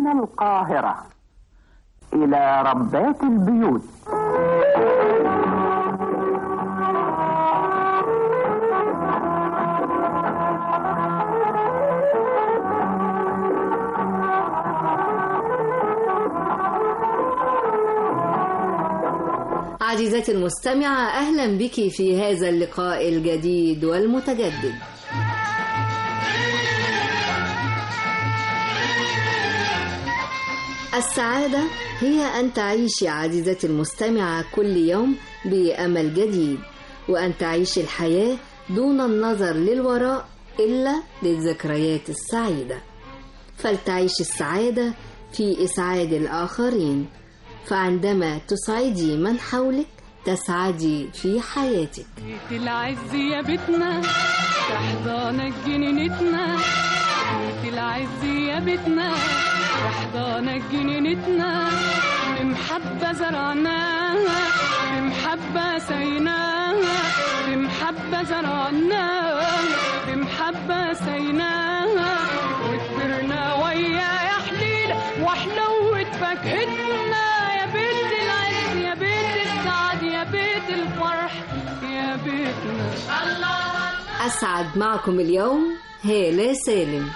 من القاهرة إلى ربات البيوت عزيزتي المستمعة أهلا بك في هذا اللقاء الجديد والمتجدد السعادة هي أن تعيشي عزيزتي المستمعة كل يوم بأمل جديد وأن تعيشي الحياة دون النظر للوراء إلا للذكريات السعيدة فلتعيشي السعادة في إسعاد الآخرين فعندما تسعدي من حولك تسعدي في حياتك بيت العز يا بيتنا تحضانك جنينتنا بيت العز يا بيتنا تحضانك جنينتنا بمحبة زرعناها بمحبة سيناها بمحبة زرعناها بمحبة سيناها وكبرنا ويا يا حليلة وحلوة فاكهتنا يا بيت العز يا بيت السعد يا بيت الفرح يا بيتنا أسعد معكم اليوم هالة سالم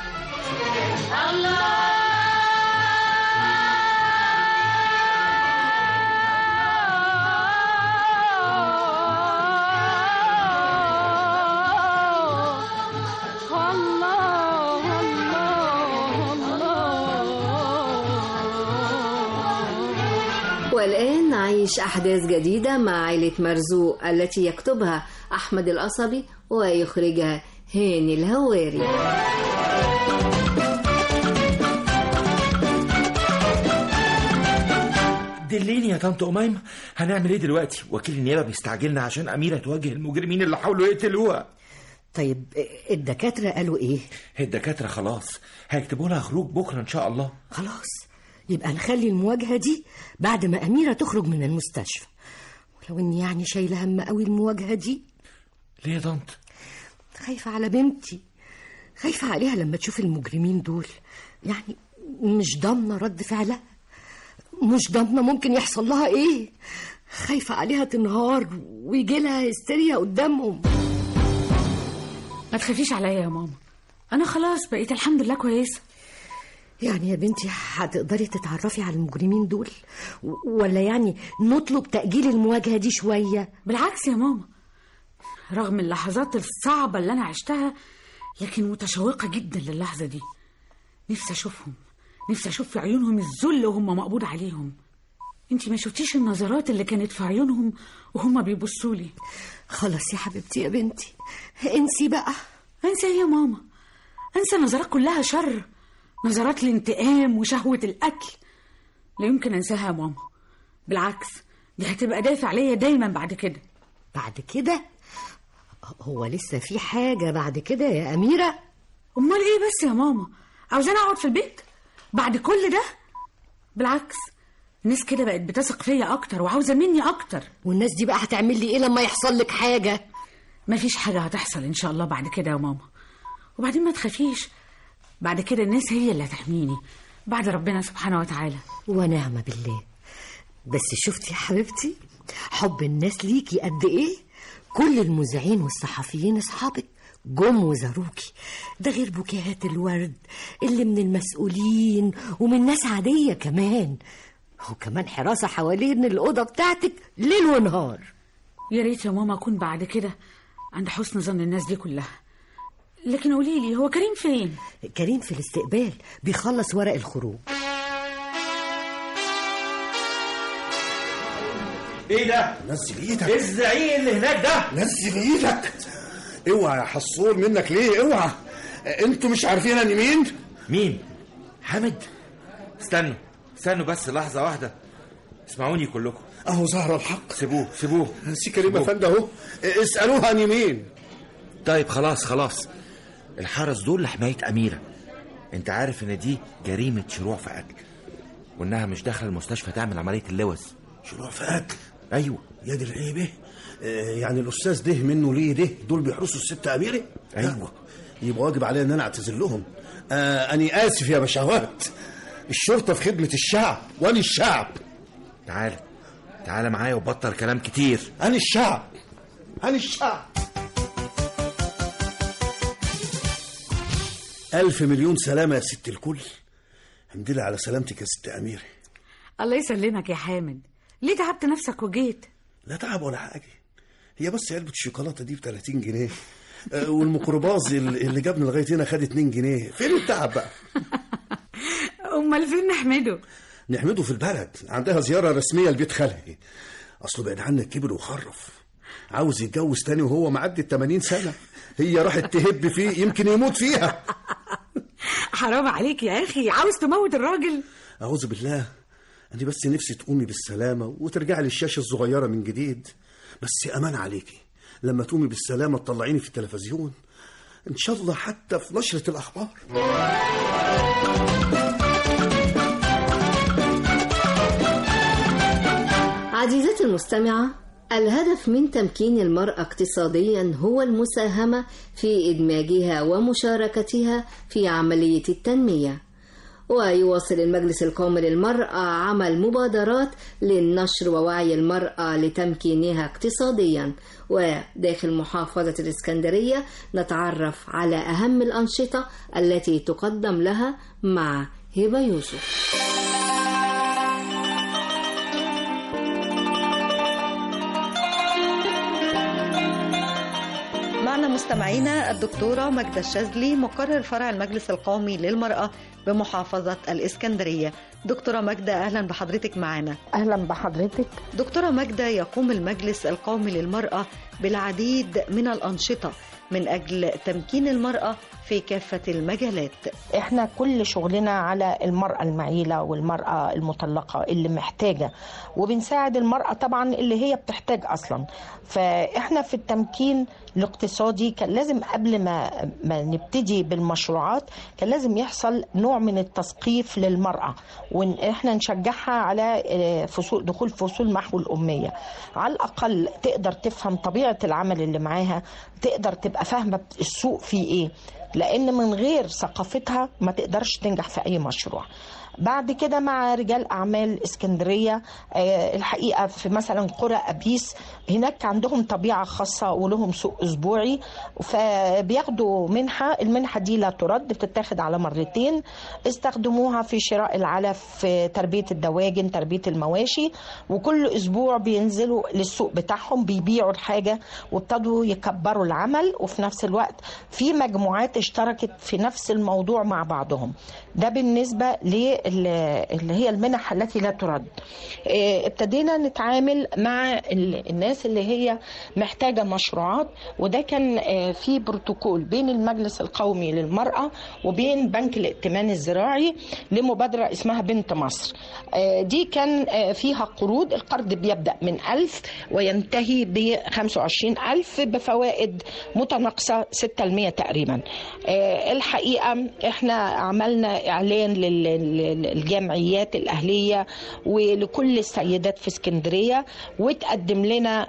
الله والآن نعيش أحداث جديدة مع عائلة مرزوق التي يكتبها أحمد القصبي ويخرجها هاني الهواري دليني يا طنط أميمة هنعمل ايه دلوقتي وكيل النيابة بيستعجلنا عشان أميرة تواجه المجرمين اللي حاولوا يقتلوها طيب الدكاترة قالوا ايه؟ الدكاترة خلاص هيكتبوا لها خروج بكرة إن شاء الله خلاص يبقى نخلي المواجهة دي بعد ما أميرة تخرج من المستشفى ولو إني يعني شايلة هم قوي المواجهة دي ليه يا طنط خايفة على بنتي خايفة عليها لما تشوف المجرمين دول يعني مش ضامنة رد فعلها مش ضامنة ممكن يحصل لها ايه خايفة عليها تنهار ويجي لها هستيريا قدامهم ما تخافيش عليا يا ماما انا خلاص بقيت الحمد لله كويسه يعني يا بنتي هتقدري تتعرفي على المجرمين دول و- ولا يعني نطلب تأجيل المواجهة دي شوية بالعكس يا ماما رغم اللحظات الصعبة اللي أنا عشتها لكن متشوقة جدا للحظة دي نفسي أشوفهم نفسي أشوف في عيونهم الذل وهم مقبوض عليهم انتي ما شفتيش النظرات اللي كانت في عيونهم وهم بيبصوا لي خلاص يا حبيبتي يا بنتي انسي بقى انسى إيه يا ماما انسى نظرات كلها شر نظرات الانتقام وشهوة القتل لا يمكن انساها يا ماما بالعكس دي هتبقى دافع ليا دايما بعد كده بعد كده هو لسه في حاجة بعد كده يا أميرة امال ايه بس يا ماما عاوزاني اقعد في البيت بعد كل ده بالعكس الناس كده بقت بتثق فيا اكتر وعاوزه مني اكتر والناس دي بقى هتعمل لي ايه لما يحصل لك حاجة مفيش حاجه هتحصل ان شاء الله بعد كده يا ماما وبعدين ما تخافيش بعد كده الناس هي اللي هتحميني بعد ربنا سبحانه وتعالى ونعم بالله بس شفتي يا حبيبتي حب الناس ليكي قد ايه كل المذيعين والصحفيين اصحابك جم وزاروكي ده غير بوكيهات الورد اللي من المسؤولين ومن ناس عادية كمان وكمان حراسة حوالين الأوضة بتاعتك ليل ونهار يا ريت يا ماما اكون بعد كده عند حسن ظن الناس دي كلها لكن قولي لي هو كريم فين كريم في الاستقبال بيخلص ورق الخروج ايه ده؟ نزل ايدك ايه الزعيق اللي هناك ده؟ نزل ايدك اوعى يا حصول منك ليه اوعى انتوا مش عارفين انا مين مين؟ حامد؟ استنوا استنوا بس لحظة واحدة اسمعوني كلكم اهو ظهر الحق سيبوه سيبوه سي كريم سيبوه. افندي اهو اسالوها انا مين طيب خلاص خلاص الحرس دول لحماية أميرة أنت عارف إن دي جريمة شروع في قتل وإنها مش داخلة المستشفى تعمل عملية اللوز شروع في قتل أيوه يا دي العيبه آه، يعني الاستاذ ده منه ليه ده دول بيحرسوا الست اميره أيوة. يبقى واجب عليا ان انا اعتذر لهم آه اني اسف يا بشوات الشرطه في خدمه الشعب وانا الشعب تعال تعال معايا وبطل كلام كتير انا الشعب انا الشعب ألف مليون سلامة يا ست الكل الحمد لله على سلامتك يا ست أميرة الله يسلمك يا حامد ليه تعبت نفسك وجيت لا تعب ولا حاجة هي بس علبة الشوكولاتة دي ب 30 جنيه آه، والميكروباص اللي اللي جابني لغاية هنا خد 2 جنيه فين التعب بقى امال فين نحمده نحمده في البلد عندها زيارة رسمية لبيت خالها أصله بعد عنك كبر وخرف عاوز يتجوز تاني وهو معدي ال 80 سنة هي راحت تهب فيه يمكن يموت فيها حرام عليك يا اخي عاوز تموت الراجل أعوذ بالله أنا بس نفسي تقومي بالسلامة وترجعي للشاشة الصغيرة من جديد بس أمان عليكي لما تقومي بالسلامة تطلعيني في التلفزيون إن شاء الله حتى في نشرة الأخبار عزيزتي المستمعة الهدف من تمكين المرأة اقتصاديا هو المساهمة في إدماجها ومشاركتها في عملية التنمية ويواصل المجلس القومي للمرأة عمل مبادرات للنشر ووعي المرأة لتمكينها اقتصاديا وداخل محافظة الإسكندرية نتعرف على أهم الأنشطة التي تقدم لها مع هبة يوسف معنا مستمعينا الدكتورة ماجدة الشاذلي مقرر فرع المجلس القومي للمرأة بمحافظة الإسكندرية دكتورة ماجدة أهلا بحضرتك معنا اهلا بحضرتك دكتورة ماجدة يقوم المجلس القومي للمرأة بالعديد من الأنشطة من أجل تمكين المرأة في كافة المجالات احنا كل شغلنا على المرأة المعيلة والمرأة المطلقة اللي محتاجة وبنساعد المرأة طبعا اللي هي بتحتاج اصلا فاحنا في التمكين الاقتصادي كان لازم قبل ما ما نبتدي بالمشروعات كان لازم يحصل نوع من التثقيف للمرأة وان احنا نشجعها على آه، فصول دخول فصول محو الأمية على الأقل تقدر تفهم طبيعة العمل اللي معاها تقدر تبقى فاهمة السوق فيه ايه لان من غير ثقافتها ما تقدرش تنجح في اي مشروع بعد كده مع رجال اعمال اسكندريه آه، الحقيقه في مثلا قرى ابيس هناك عندهم طبيعه خاصه ولهم سوق اسبوعي فبياخدوا منحه المنحه دي لا ترد بتتاخد على مرتين استخدموها في شراء العلف في تربيه الدواجن تربيه المواشي وكل اسبوع بينزلوا للسوق بتاعهم بيبيعوا الحاجه وابتدوا يكبروا العمل وفي نفس الوقت في مجموعات اشتركت في نفس الموضوع مع بعضهم ده بالنسبه اللي هي المنح التي لا ترد اه، ابتدينا نتعامل مع ال- الناس اللي هي محتاجه مشروعات وده كان اه، في بروتوكول بين المجلس القومي للمراه وبين بنك الائتمان الزراعي لمبادره اسمها بنت مصر اه، دي كان اه، فيها قروض القرض بيبدا من 1000 وينتهي ب 25000 بفوائد متناقصه 6% تقريبا اه، الحقيقه احنا عملنا اعلان للجمعيات الاهليه ولكل السيدات في اسكندريه وتقدم لنا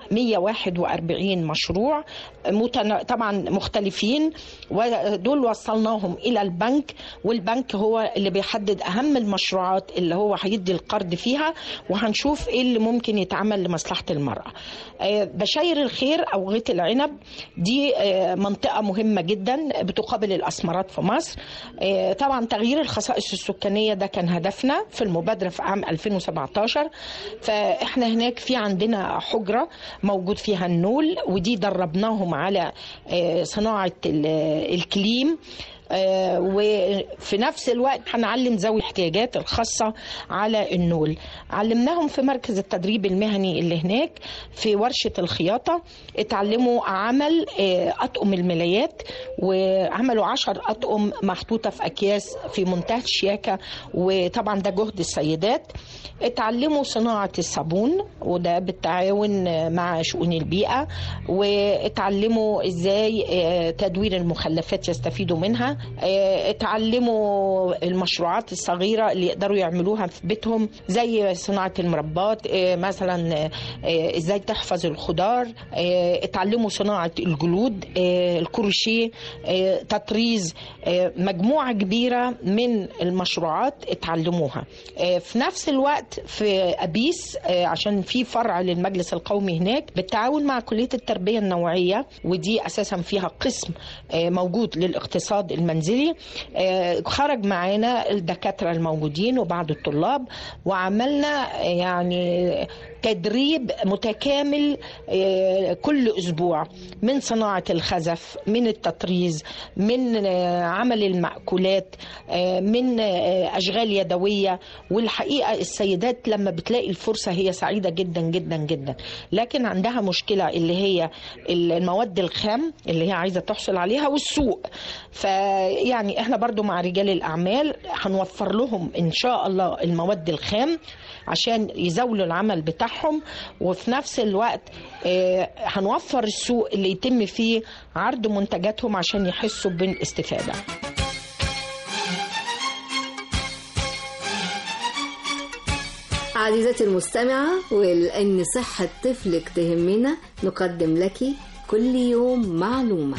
141 مشروع متنا... طبعا مختلفين ودول وصلناهم الى البنك والبنك هو اللي بيحدد اهم المشروعات اللي هو هيدي القرض فيها وهنشوف ايه اللي ممكن يتعمل لمصلحه المراه آه، بشاير الخير او غيط العنب دي آه، منطقه مهمه جدا بتقابل الاسمرات في مصر آه، طبعا تغيير الخصائص السكانيه ده كان هدفنا في المبادره في عام 2017 فاحنا هناك في عندنا حجره موجود فيها النول ودي دربناهم على آه، صناعه ال- الكليم آه، وفي نفس الوقت هنعلم ذوي الاحتياجات الخاصة على النول علمناهم في مركز التدريب المهني اللي هناك في ورشة الخياطة اتعلموا عمل آه، أطقم الملايات وعملوا عشر أطقم محطوطة في أكياس في منتهى الشياكة وطبعا ده جهد السيدات اتعلموا صناعة الصابون وده بالتعاون آه، مع شؤون البيئة واتعلموا ازاي آه، تدوير المخلفات يستفيدوا منها آه، اتعلموا المشروعات الصغيرة اللي يقدروا يعملوها في بيتهم زي صناعة المربات آه، مثلا آه، ازاي تحفظ الخضار آه، اتعلموا صناعة الجلود آه، الكروشيه آه، تطريز آه، مجموعة كبيرة من المشروعات اتعلموها آه، في نفس الوقت في أبيس آه، عشان في فرع للمجلس القومي هناك بالتعاون مع كلية التربية النوعية ودي أساسا فيها قسم آه، موجود للاقتصاد المنزلي آه، خرج معانا الدكاترة الموجودين وبعض الطلاب وعملنا آه، يعني تدريب متكامل آه، كل اسبوع من صناعه الخزف من التطريز من آه، عمل المأكولات آه، من آه، اشغال يدويه والحقيقه السيدات لما بتلاقي الفرصه هي سعيده جدا جدا جدا لكن عندها مشكله اللي هي المواد الخام اللي هي عايزه تحصل عليها والسوق فيعني احنا برضو مع رجال الاعمال هنوفر لهم ان شاء الله المواد الخام عشان يزاولوا العمل بتاعهم وفي نفس الوقت آه، هنوفر السوق اللي يتم فيه عرض منتجاتهم عشان يحسوا بالاستفادة عزيزتي المستمعة ولأن صحة طفلك تهمنا نقدم لك كل يوم معلومة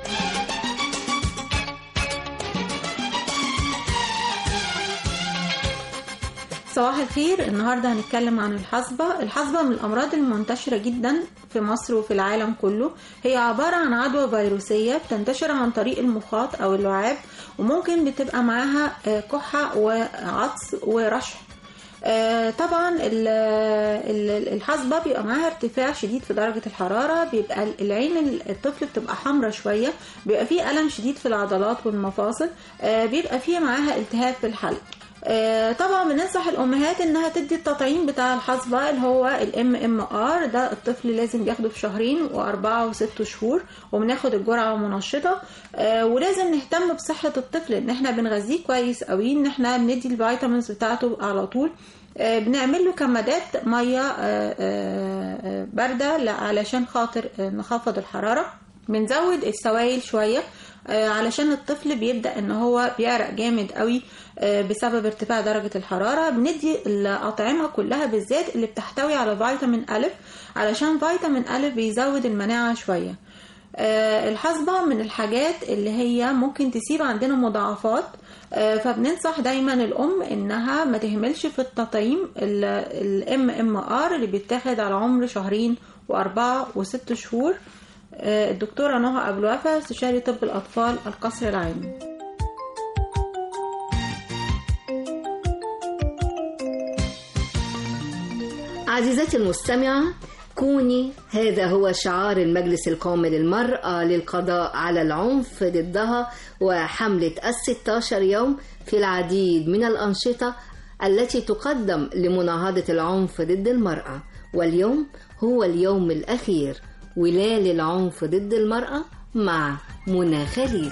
صباح الخير النهاردة هنتكلم عن الحصبة الحصبة من الأمراض المنتشرة جدا في مصر وفي العالم كله هي عبارة عن عدوى فيروسية بتنتشر عن طريق المخاط أو اللعاب وممكن بتبقى معاها آه، كحة وعطس ورشح آه، طبعا ال- ال- الحصبة بيبقى معاها ارتفاع شديد في درجة الحرارة بيبقى العين الطفل بتبقى حمرة شوية بيبقى فيه ألم شديد في العضلات والمفاصل آه، بيبقى فيه معاها التهاب في الحلق آه، طبعا بننصح الامهات انها تدي التطعيم بتاع الحصبه اللي هو الام ام ار ده الطفل لازم بياخده في شهرين واربعه وست شهور وبناخد الجرعه منشطه آه، ولازم نهتم بصحه الطفل ان احنا بنغذيه كويس قوي ان احنا بندي الفيتامينز بتاعته على طول آه، بنعمل له كمادات ميه آه، آه، آه، بارده لا- علشان خاطر آه، نخفض الحراره بنزود السوائل شويه آه، علشان الطفل بيبدا ان هو بيعرق جامد قوي آه، بسبب ارتفاع درجه الحراره بندي الاطعمه كلها بالذات اللي بتحتوي على فيتامين الف علشان فيتامين الف بيزود المناعه شويه آه، الحصبة من الحاجات اللي هي ممكن تسيب عندنا مضاعفات آه، فبننصح دايما الأم إنها ما تهملش في التطعيم الام ام ار اللي بيتاخد على عمر شهرين وأربعة وست شهور آه، الدكتورة نهى أبو الوفا استشاري طب الأطفال القصر العيني عزيزتي المستمعة كوني هذا هو شعار المجلس القومي للمرأة للقضاء على العنف ضدها وحملة الستاشر يوم في العديد من الأنشطة التي تقدم لمناهضة العنف ضد المرأة واليوم هو اليوم الأخير ولال العنف ضد المرأة مع منى خليل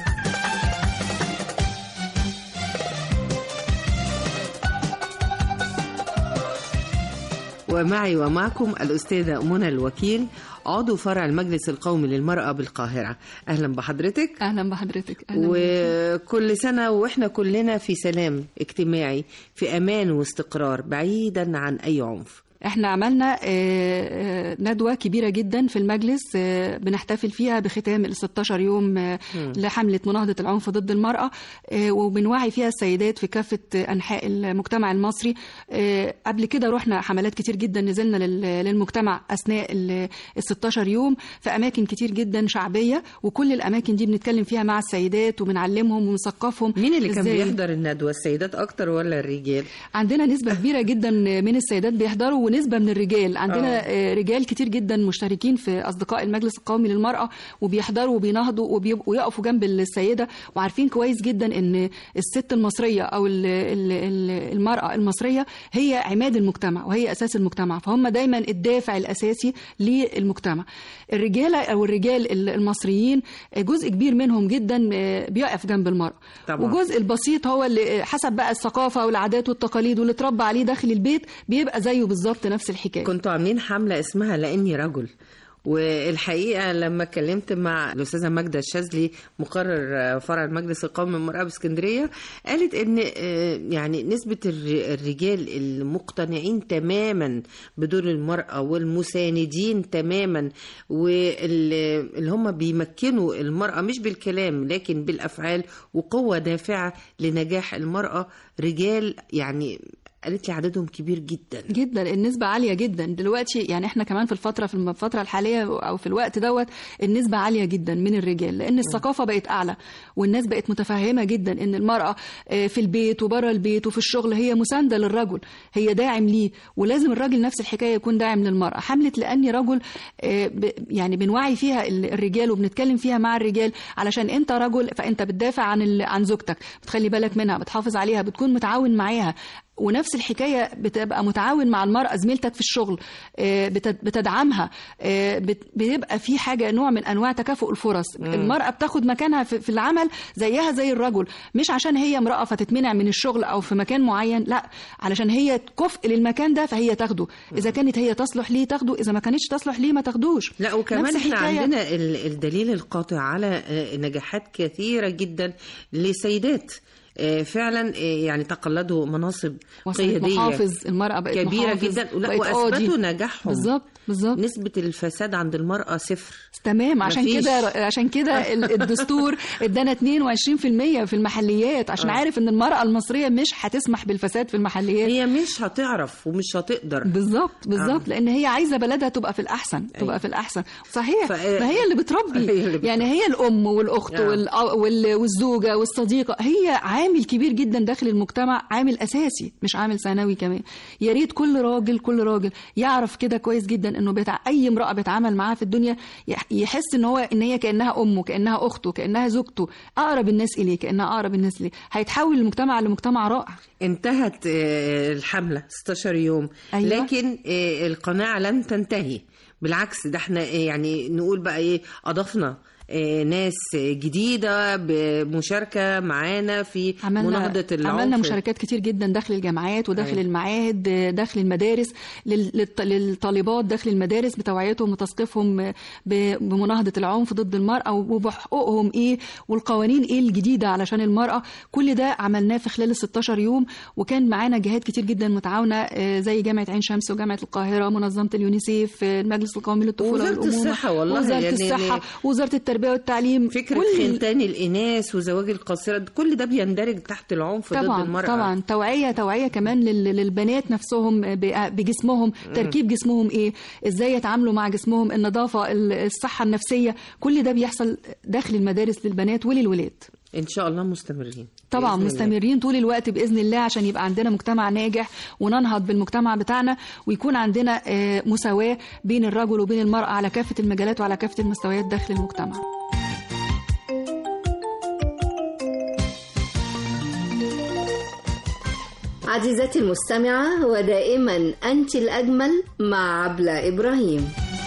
ومعي ومعكم الأستاذة منى الوكيل عضو فرع المجلس القومي للمرأة بالقاهرة أهلا بحضرتك اهلا بحضرتك اهلا بيكي. وكل سنة وإحنا كلنا في سلام اجتماعي في أمان واستقرار بعيدا عن أي عنف احنا عملنا آه، آه، ندوة كبيرة جدا في المجلس آه، بنحتفل فيها بختام ال 16 يوم آه، مم. لحملة مناهضة العنف ضد المرأة آه، وبنوعي فيها السيدات في كافة أنحاء المجتمع المصري آه، قبل كده رحنا حملات كتير جدا نزلنا لل- للمجتمع أثناء ال 16 يوم في أماكن كتير جدا شعبية وكل الأماكن دي بنتكلم فيها مع السيدات وبنعلمهم ونثقفهم مين اللي كان إزاي. بيحضر الندوة السيدات أكتر ولا الرجال عندنا نسبة كبيرة جدا من السيدات بيحضروا ونسبة من الرجال عندنا آه. آه، رجال كتير جدا مشتركين في أصدقاء المجلس القومي للمرأة وبيحضروا وبينهضوا وبيبقوا يقفوا جنب السيدة وعارفين كويس جدا إن الست المصرية أو ال- ال- ال- المرأة المصرية هي عماد المجتمع وهي أساس المجتمع فهم دايما الدافع الأساسي للمجتمع الرجالة أو الرجال ال- المصريين آه، جزء كبير منهم جدا آه، بيقف جنب المرأة طبعا. وجزء البسيط هو اللي حسب بقى الثقافة والعادات والتقاليد واللي اتربى عليه داخل البيت بيبقى زيه بالظبط نفس الحكاية كنتوا عاملين حملة اسمها لأني رجل والحقيقه لما اتكلمت مع الاستاذه ماجده الشاذلي مقرر فرع المجلس القومي للمراه باسكندريه قالت ان آه، يعني نسبه الر- الرجال المقتنعين تماما بدور المراه والمساندين تماما واللي هم بيمكنوا المراه مش بالكلام لكن بالافعال وقوه دافعه لنجاح المراه رجال يعني قالت لي عددهم كبير جدا جدا النسبة عالية جدا دلوقتي يعني احنا كمان في الفترة في الفترة الحالية او في الوقت دوت النسبة عالية جدا من الرجال لان الثقافة بقت اعلى والناس بقت متفهمة جدا ان المرأة آه، في البيت وبره البيت وفي الشغل هي مساندة للرجل هي داعم ليه ولازم الراجل نفس الحكاية يكون داعم للمرأة حملة لاني رجل آه، ب- يعني بنوعي فيها ال- الرجال وبنتكلم فيها مع الرجال علشان انت رجل فانت بتدافع عن ال- عن زوجتك بتخلي بالك منها بتحافظ عليها بتكون متعاون معاها ونفس الحكايه بتبقى متعاون مع المراه زميلتك في الشغل آه، بتد- بتدعمها آه، بت- بيبقى في حاجه نوع من انواع تكافؤ الفرص مم. المراه بتاخد مكانها في في العمل زيها زي الرجل مش عشان هي امراه فتتمنع من الشغل او في مكان معين لا علشان هي كفء للمكان ده فهي تاخده اذا كانت هي تصلح ليه تاخده اذا ما كانتش تصلح ليه ما تاخدوش لا وكمان نفس احنا الحكاية. عندنا ال- الدليل القاطع على آه، نجاحات كثيرة جدا لسيدات آه، فعلا آه، يعني تقلدوا مناصب وصلت قيادية محافظ المرأة بقت كبيرة محافظ، جدا لا بقت قاضي. وأثبتوا نجاحهم بالظبط بالظبط نسبة الفساد عند المرأة صفر تمام عشان مفيش. كده عشان كده ال- الدستور ادانا 22% في المحليات عشان آه. عارف ان المرأة المصرية مش هتسمح بالفساد في المحليات هي مش هتعرف ومش هتقدر بالظبط بالظبط لان هي عايزه بلدها تبقى في الاحسن تبقى في الاحسن صحيح ف- ما هي اللي بتربي هي اللي بتربي. يعني هي الام والاخت آه. والأ- وال- والزوجه والصديقه هي عامل كبير جدا داخل المجتمع عامل اساسي مش عامل ثانوي كمان يا ريت كل راجل كل راجل يعرف كده كويس جدا انه بتاع اي امراه بيتعامل معاها في الدنيا يح- يحس ان هو ان هي كانها امه كانها اخته كانها زوجته اقرب الناس اليه كانها اقرب الناس اليه هيتحول المجتمع لمجتمع رائع انتهت آه، الحملة 16 يوم أيوة. لكن آه، القناعة لن تنتهي بالعكس ده احنا آه، يعني نقول بقى ايه اضفنا آه، ناس جديدة بمشاركة معانا في مناهضة العنف عملنا مشاركات كتير جدا داخل الجامعات وداخل أيوة. المعاهد داخل المدارس لل- للط- للطالبات داخل المدارس بتوعيتهم وتثقيفهم ب- بمناهضة العنف ضد المرأة وبحقوقهم ايه والقوانين ايه الجديدة علشان المرأة كل ده عملناه في خلال ال 16 يوم وكان معانا جهات كتير جدا متعاونة آه، زي جامعة عين شمس وجامعة القاهرة منظمة اليونيسيف آه، المجلس القومي للطفولة ووزارة والأمومة الصحة والله وزارة يعني الصحة وزارة التربية والتعليم فكرة كل- خنتان الإناث وزواج القاصرة كل ده بيندرج تحت العنف ضد طبعا المرأة طبعا توعيه توعيه كمان لل- للبنات نفسهم ب- بجسمهم تركيب جسمهم ايه ازاي يتعاملوا مع جسمهم النظافه ال- الصحه النفسيه كل ده بيحصل داخل المدارس للبنات وللولاد إن شاء الله مستمرين طبعا بإذن الله. مستمرين طول الوقت باذن الله عشان يبقى عندنا مجتمع ناجح وننهض بالمجتمع بتاعنا ويكون عندنا آه، مساواه بين الرجل وبين المراه على كافه المجالات وعلى كافه المستويات داخل المجتمع عزيزتي المستمعة ودائما أنت الأجمل مع عبلة إبراهيم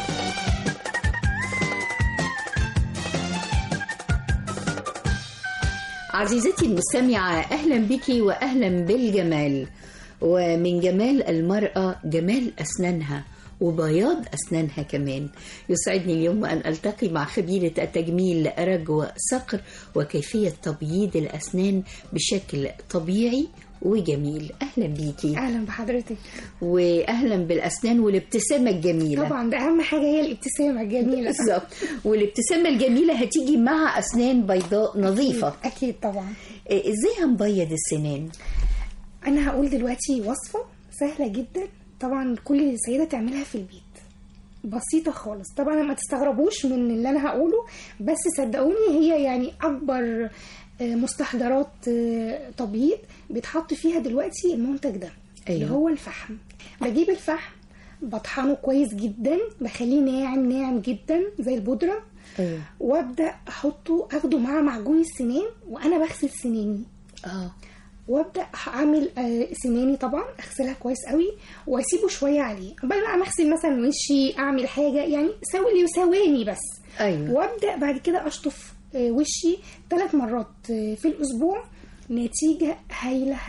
عزيزتي المستمعة أهلا بك وأهلا بالجمال ومن جمال المرأة جمال أسنانها وبياض أسنانها كمان يسعدني اليوم أن ألتقي مع خبيرة التجميل رجوة صقر وكيفية تبييض الأسنان بشكل طبيعي وجميل أهلا بيكي اهلا بحضرتك وأهلا بالأسنان والابتسامة الجميلة طبعا ده اهم حاجه هي الابتسامه الجميله بالظبط والابتسامة الجميلة هتيجي مع أسنان بيضاء نظيفة اكيد طبعا إيه، إزاي هنبيض السنان؟ انا هقول دلوقتي وصفه سهله جدا طبعا كل السيده تعملها في البيت بسيطه خالص طبعا ما تستغربوش من اللي انا هقوله بس صدقوني هي يعني اكبر آه، مستحضرات آه، تبييض بيتحط فيها دلوقتي المنتج ده أيوة. اللي هو الفحم بجيب الفحم بطحنه كويس جدا بخليه ناعم ناعم جدا زي البودره أيوة. وابدا احطه اخده مع معجون السنان وانا بغسل سناني اه وابدا اعمل آه، سناني طبعا اغسلها كويس قوي واسيبه شويه عليه قبل بقى ما اغسل مثلا وشي اعمل حاجه يعني سوي لي ثواني بس أيوة. وابدا بعد كده اشطف آه، وشي ثلاث مرات آه، في الاسبوع نتيجه هايله هايله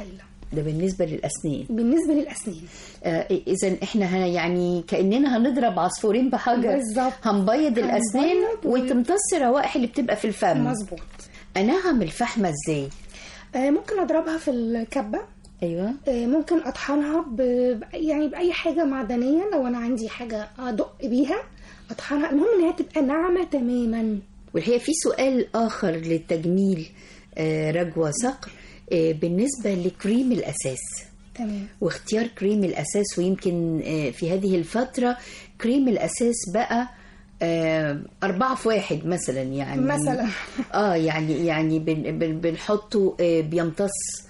ده بالنسبة للأسنان بالنسبه للاسنان آه إذا إحنا هن- يعني كأننا هنضرب عصفورين بحجر بالظبط. هنبيض الأسنان هنبيض و- وتمتص الروائح اللي بتبقى في الفم مظبوط أنعم الفحمة إزاي؟ آه، ممكن اضربها في الكبه أيوه آه، ممكن اطحنها ب... ب- يعني باي حاجه معدنيه لو انا عندي حاجه ادق بيها اطحنها المهم ان هي تبقى ناعمه تماما والحقيقة في سؤال آخر للتجميل آه رجوة صقر آه بالنسبة لكريم الأساس تمام واختيار كريم الأساس ويمكن آه، في هذه الفترة كريم الأساس بقى آه، أربعة في واحد مثلا يعني مثلا. اه يعني يعني بن- بن- بنحطه آه، بيمتص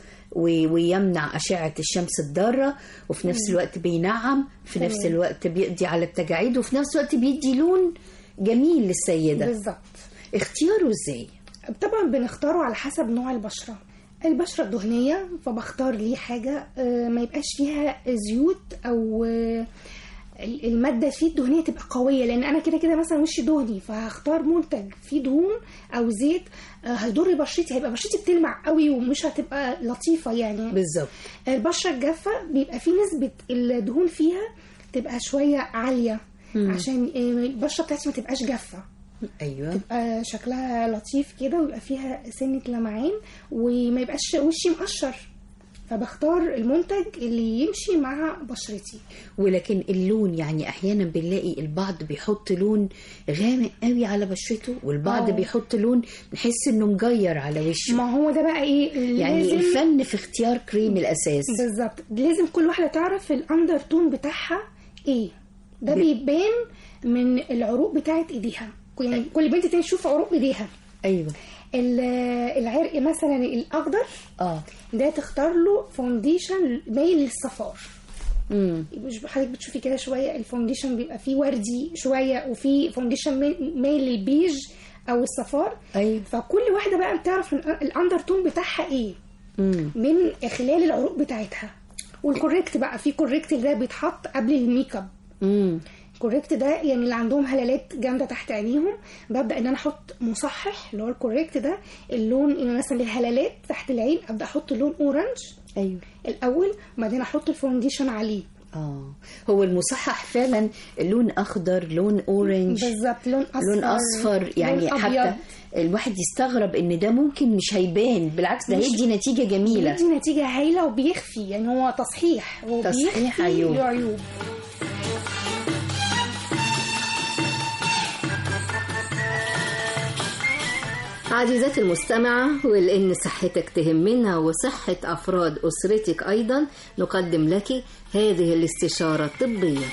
و- ويمنع أشعة الشمس الضارة وفي نفس مم. الوقت بينعم في تمام. نفس الوقت بيقضي على التجاعيد وفي نفس الوقت بيدي لون جميل للسيدة بالظبط اختياره ازاي؟ طبعا بنختاره على حسب نوع البشرة البشرة الدهنية فبختار ليه حاجة آه، ما يبقاش فيها زيوت أو آه، المادة فيه الدهنية تبقى قوية لأن أنا كده كده مثلا وشي دهني فهختار منتج فيه دهون أو زيت آه، هيضر بشرتي هيبقى بشرتي بتلمع قوي ومش هتبقى لطيفة يعني بالظبط البشرة الجافة بيبقى فيه نسبة الدهون فيها تبقى شوية عالية مم. عشان آه، البشرة بتاعتي ما تبقاش جافة ايوه تبقى شكلها لطيف كده ويبقى فيها سنة لمعان وما يبقاش وشي مقشر فبختار المنتج اللي يمشي مع بشرتي ولكن اللون يعني احيانا بنلاقي البعض بيحط لون غامق قوي على بشرته والبعض آه. بيحط لون نحس انه مجير على وشه ما هو ده بقى ايه يعني لازم- الفن في اختيار كريم الاساس بالظبط لازم كل واحدة تعرف الاندر تون بتاعها ايه ده ب- بيبان من العروق بتاعت ايديها يعني كل بنت تاني تشوف عروق ايديها ايوه ال- العرق مثلا الاخضر اه ده تختار له فونديشن مايل للصفار امم مش حضرتك بتشوفي كده شويه الفونديشن بيبقى فيه وردي شويه وفي فونديشن مي- مايل للبيج او الصفار ايوه فكل واحده بقى بتعرف ال- الاندر تون بتاعها ايه امم من خلال العروق بتاعتها والكوريكت بقى في كوريكت ده بيتحط قبل الميك اب امم الكوريكت ده يعني اللي عندهم هلالات جامده تحت عينيهم ببدا ان انا احط مصحح اللي هو الكوريكت ده اللون يعني مثلا للهلالات تحت العين ابدا احط لون اورنج ايوه الاول وبعدين احط الفونديشن عليه اه هو المصحح فعلا لون اخضر لون اورنج بالظبط لون اصفر لون اصفر يعني لون حتى أبيض. الواحد يستغرب ان ده ممكن مش هيبان بالعكس ده مش- هيدي نتيجه جميله بيدي نتيجه هايله وبيخفي يعني هو تصحيح هو تصحيح بيخفي عيوب. العيوب عزيزتي المستمعة ولأن صحتك تهمنا وصحة أفراد أسرتك أيضا نقدم لك هذه الاستشارة الطبية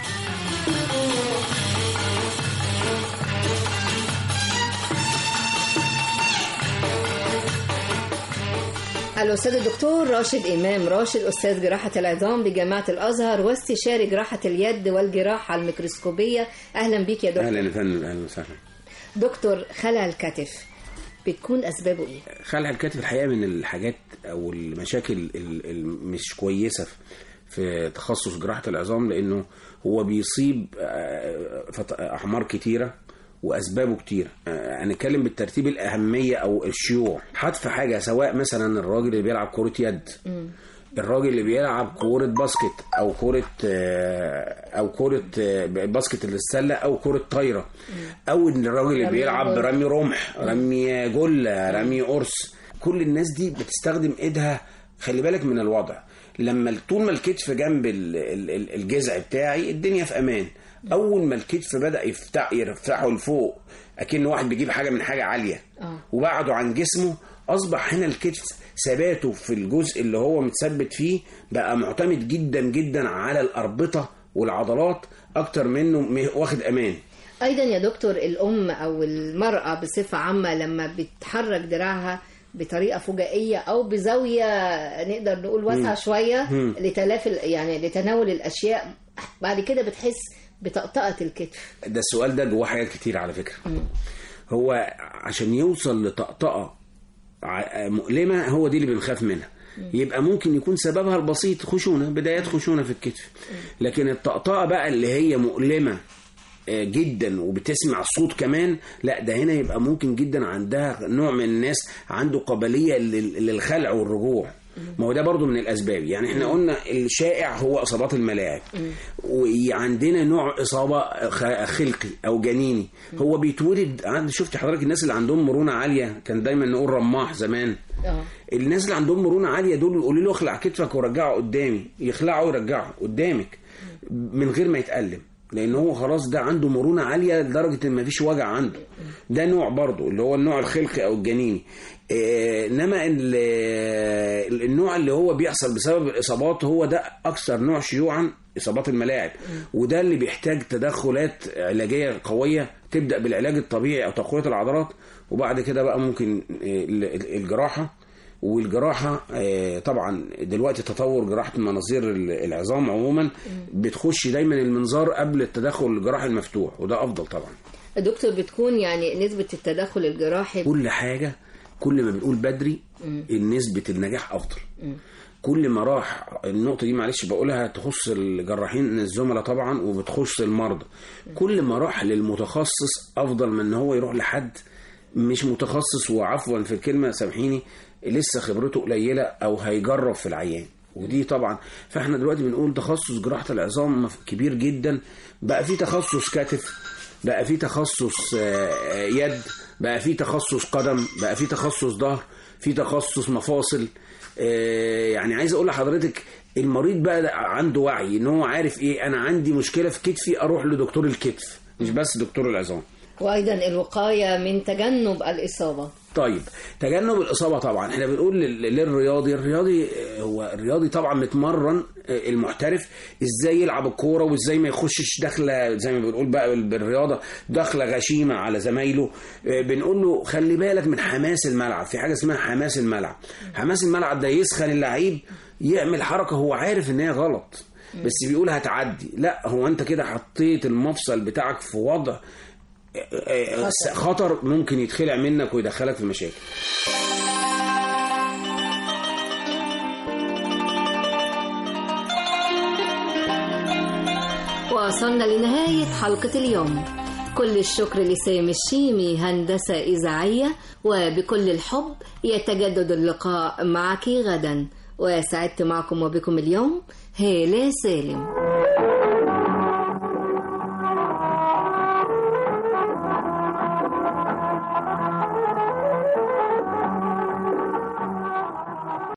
الأستاذ الدكتور راشد إمام راشد أستاذ جراحة العظام بجامعة الأزهر واستشاري جراحة اليد والجراحة الميكروسكوبية أهلا بك يا دكتور اهلا يا فندم اهلا وسهلا دكتور خلع الكتف بتكون أسبابه إيه؟ خلع الكتف الحقيقه من الحاجات او المشاكل ال- ال- مش كويسه في- في تخصص جراحه العظام لانه هو بيصيب آه، فت- اعمار كتيره واسبابه كتير آه، هنتكلم بالترتيب الاهميه او الشيوع حذف حاجه سواء مثلا الراجل اللي بيلعب كره يد الراجل اللي بيلعب كورة باسكت أو كورة آه، أو كورة آه، باسكت السلة أو كورة طايرة أو إن الراجل اللي رمي بيلعب جل. رمي رمح رمي جلة رمي قرص كل الناس دي بتستخدم إيدها خلي بالك من الوضع لما طول ما الكتف جنب ال- ال- ال- الجذع بتاعي الدنيا في أمان أول ما الكتف بدأ يفتح يرفعه لفوق أكن واحد بيجيب حاجة من حاجة عالية وبعده عن جسمه اصبح هنا الكتف ثباته في الجزء اللي هو متثبت فيه بقى معتمد جدا جدا على الاربطه والعضلات اكتر منه م- واخد امان أيضا يا دكتور الأم أو المرأة بصفة عامة لما بتحرك دراعها بطريقة فجائية أو بزاوية نقدر نقول واسعة مم. شوية مم. لتلاف ال- يعني لتناول الأشياء بعد كده بتحس بطقطقة الكتف ده السؤال ده جواه حاجات كتير على فكره هو عشان يوصل لطقطقه ع- مؤلمه هو دي اللي بنخاف منها يبقى ممكن يكون سببها البسيط خشونه بدايات خشونه في الكتف لكن الطقطقه بقى اللي هي مؤلمه آه، جدا وبتسمع صوت كمان لا ده هنا يبقى ممكن جدا عندها نوع من الناس عنده قابليه لل- للخلع والرجوع ما هو ده برضو من الاسباب يعني احنا قلنا الشائع هو اصابات الملاعب وعندنا نوع اصابه خ- خلقي او جنيني هو بيتولد عند شفت حضرتك الناس اللي عندهم مرونه عاليه كان دايما نقول رماح زمان اه الناس اللي عندهم مرونه عاليه دول يقولوا له اخلع كتفك ورجعه قدامي يخلعه ويرجعه قدامك من غير ما يتألم لان هو خلاص ده عنده مرونه عاليه لدرجه ان مفيش وجع عنده ده نوع برضه اللي هو النوع الخلقي او الجنيني آه، انما ال- ال- النوع اللي هو بيحصل بسبب الاصابات هو ده اكثر نوع شيوعا اصابات الملاعب وده اللي بيحتاج تدخلات علاجيه قويه تبدا بالعلاج الطبيعي او تقويه العضلات وبعد كده بقى ممكن آه، ال- ال- الجراحه والجراحه آه، طبعا دلوقتي تطور جراحه مناظير ال- العظام عموما بتخش دايما المنظار قبل التدخل الجراحي المفتوح وده افضل طبعا دكتور بتكون يعني نسبة التدخل الجراحي كل حاجه كل ما بنقول بدري مم. نسبه النجاح افضل مم. كل ما راح النقطه دي معلش بقولها تخص الجراحين الزملاء طبعا وبتخص المرضى كل ما راح للمتخصص افضل من ان هو يروح لحد مش متخصص وعفوا في الكلمه سامحيني لسه خبرته قليله او هيجرب في العيان ودي طبعا فاحنا دلوقتي بنقول تخصص جراحه العظام مف- كبير جدا بقى في تخصص كتف بقى في تخصص آه، يد بقى في تخصص قدم بقى في تخصص ظهر في تخصص مفاصل آه، يعني عايز اقول لحضرتك المريض بقى ده عنده وعي ان هو عارف ايه انا عندي مشكله في كتفي اروح لدكتور الكتف مش بس دكتور العظام وأيضا الوقاية من تجنب الإصابة طيب تجنب الاصابه طبعا احنا بنقول لل- للرياضي الرياضي آه، هو الرياضي طبعا متمرن آه، المحترف ازاي يلعب الكوره وازاي ما يخشش داخله زي ما بنقول بقى بال- بالرياضه داخله غشيمه على زمايله آه، بنقول له خلي بالك من حماس الملعب في حاجه اسمها حماس الملعب حماس الملعب ده يسخن اللعيب يعمل حركه هو عارف ان هي غلط بس بيقول هتعدي لا هو انت كده حطيت المفصل بتاعك في وضع آه، آه، خطر ممكن يتخلع منك ويدخلك في مشاكل وصلنا لنهاية حلقة اليوم كل الشكر لسامي الشيمي هندسة إذاعية وبكل الحب يتجدد اللقاء معك غدا وسعدت معكم وبكم اليوم هالة سالم